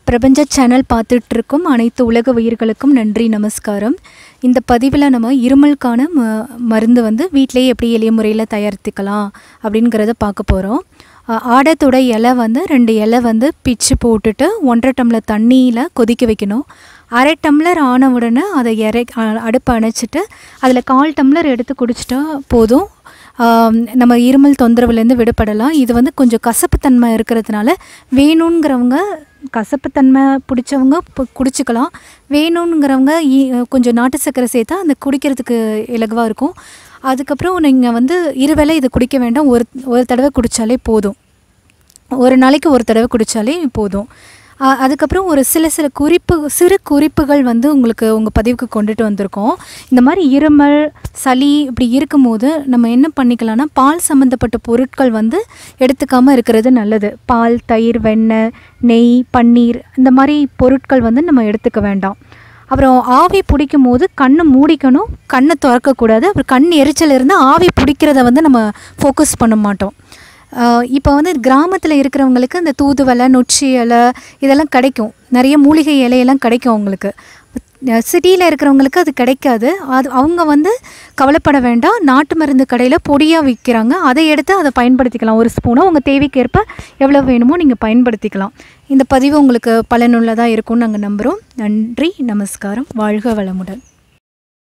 பிரபஞ்ச சேனல் பார்த்துட்டு இருக்கும் அனைத்து உலக உயிர்களுக்கும் நன்றி நமஸ்காரம் இந்த பதிவில் நம்ம இருமலுக்கான ம மருந்து வந்து வீட்டிலேயே எப்படி எளிய முறையில் தயாரித்துக்கலாம் அப்படிங்கிறத பார்க்க போகிறோம் ஆடத்தோட இலை வந்து ரெண்டு இலை வந்து பிச்சு போட்டுட்டு ஒன்றரை டம்ளர் தண்ணியில் கொதிக்க வைக்கணும் அரை டம்ளர் ஆன உடனே அதை இறை அ- அடுப்பை அணைச்சிட்டு அதில் கால் டம்ளர் எடுத்து குடிச்சிட்டா போதும் ஆம், நம்ம இருமல் தொந்தரவுலேருந்து விடுபடலாம் இது வந்து கொஞ்சம் கசப்புத்தன்மை இருக்கிறதுனால வேணுங்கிறவங்க கசப்புத்தன்மை பிடிச்சவங்க பு- குடிச்சுக்கலாம் வேணுங்கிறவங்க ஈ- கொஞ்சம் நாட்டு சர்க்கரை சேர்த்தா அந்த குடிக்கிறதுக்கு இலகுவாக இருக்கும் அதுக்கப்புறம் நீங்கள் வந்து இருவேளை இதை குடிக்க வேண்டாம் ஒரு ஒரு தடவை குடித்தாலே போதும் ஒரு நாளைக்கு ஒரு தடவை குடித்தாலே போதும் அ- அதுக்கப்புறம் ஒரு சில சில குறிப்பு சிறு குறிப்புகள் வந்து உங்களுக்கு உங்கள் பதிவுக்கு கொண்டுட்டு வந்திருக்கோம் இந்த மாதிரி இருமல் சளி இப்படி இருக்கும்போது நம்ம என்ன பண்ணிக்கலாம்னா பால் சம்மந்தப்பட்ட பொருட்கள் வந்து எடுத்துக்காமல் இருக்கிறது நல்லது பால் தயிர் வெண்ணெய் நெய் பன்னீர் இந்த மாதிரி பொருட்கள் வந்து நம்ம எடுத்துக்க வேண்டாம் அப்புறம் ஆவி பிடிக்கும் போது கண்ணை மூடிக்கணும் கண்ணை திறக்கக்கூடாது அப்புறம் கண் எரிச்சல் இருந்தால் ஆவி பிடிக்கிறத வந்து நம்ம ஃபோக்கஸ் பண்ண மாட்டோம் இப்போ வந்து கிராமத்தில் இருக்கிறவங்களுக்கு இந்த தூதுவளை நொச்சி இலை இதெல்லாம் கிடைக்கும் நிறைய மூலிகை இலையெல்லாம் கிடைக்கும் அவங்களுக்கு சிட்டியில் இருக்கிறவங்களுக்கு அது கிடைக்காது அது அவங்க வந்து கவலைப்பட வேண்டாம் நாட்டு மருந்து கடையில் பொடியாக விற்கிறாங்க அதை எடுத்து அதை பயன்படுத்திக்கலாம் ஒரு ஸ்பூனோ உங்கள் தேவைக்கேற்ப எவ்வளோ வேணுமோ நீங்கள் பயன்படுத்திக்கலாம் இந்த பதிவு உங்களுக்கு பலனுள்ளதாக இருக்கும்னு நாங்கள் நம்புகிறோம் நன்றி நமஸ்காரம் வாழ்க வளமுடன்